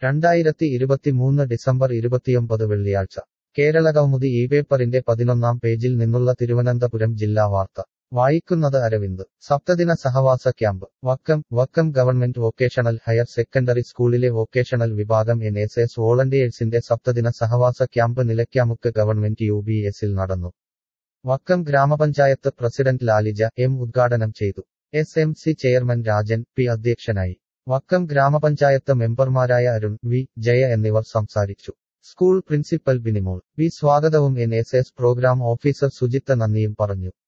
രണ്ടായിരത്തി ഇരുപത്തിമൂന്ന് ഡിസംബർ ഇരുപത്തിയൊമ്പത് വെള്ളിയാഴ്ച കേരള കൗമുദി ഈ പേപ്പറിന്റെ പതിനൊന്നാം പേജിൽ നിന്നുള്ള തിരുവനന്തപുരം ജില്ലാ വാർത്ത വായിക്കുന്നത് അരവിന്ദ് സപ്തദിന സഹവാസ camp Vakkom Vakkom government vocational higher secondary സ്കൂളിലെ വൊക്കേഷണൽ വിഭാഗം എൻ എസ് എസ് വോളണ്ടിയേഴ്സിന്റെ സപ്തദിന സഹവാസ camp Nilaykkamukku government U B എസിൽ നടന്നു വക്കം ഗ്രാമപഞ്ചായത്ത് പ്രസിഡന്റ് ലാലിജ എം ഉദ്ഘാടനം ചെയ്തു S M C chairman Rajan P അധ്യക്ഷനായി വക്കം ഗ്രാമപഞ്ചായത്ത് മെമ്പർമാരായ അരുൺ വി ജയ എന്നിവർ സംസാരിച്ചു സ്കൂൾ പ്രിൻസിപ്പൽ ബിനിമോൾ വി സ്വാഗതവും N S S program officer Sujitha നന്ദിയും പറഞ്ഞു